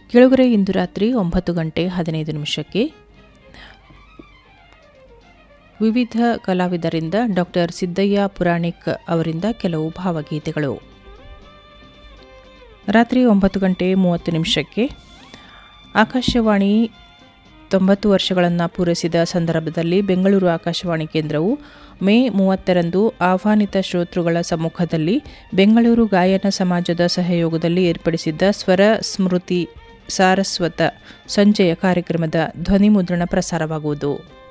ಕೆಳಗರೆ ಇಂದು ರಾತ್ರಿ ಒಂಬತ್ತು ಗಂಟೆ ಹದಿನೈದು ನಿಮಿಷಕ್ಕೆ ವಿವಿಧ ಕಲಾವಿದರಿಂದ ಡಾಕ್ಟರ್ ಸಿದ್ದಯ್ಯ ಪುರಾಣಿಕ್ ಅವರಿಂದ ಕೆಲವು ಭಾವಗೀತೆಗಳು ರಾತ್ರಿ ಒಂಬತ್ತು ಗಂಟೆ ಮೂವತ್ತು ನಿಮಿಷಕ್ಕೆ ಆಕಾಶವಾಣಿ ತೊಂಬತ್ತು ವರ್ಷಗಳನ್ನು ಪೂರೈಸಿದ ಸಂದರ್ಭದಲ್ಲಿ ಬೆಂಗಳೂರು ಆಕಾಶವಾಣಿ ಕೇಂದ್ರವು ಮೇ ಮೂವತ್ತರಂದು ಆಹ್ವಾನಿತ ಶ್ರೋತೃಗಳ ಸಮ್ಮುಖದಲ್ಲಿ ಬೆಂಗಳೂರು ಗಾಯನ ಸಮಾಜದ ಸಹಯೋಗದಲ್ಲಿ ಏರ್ಪಡಿಸಿದ್ದ ಸ್ವರ ಸ್ಮೃತಿ ಸಾರಸ್ವತ ಸಂಜೆಯ ಕಾರ್ಯಕ್ರಮದ ಧ್ವನಿಮುದ್ರಣ ಪ್ರಸಾರವಾಗುವುದು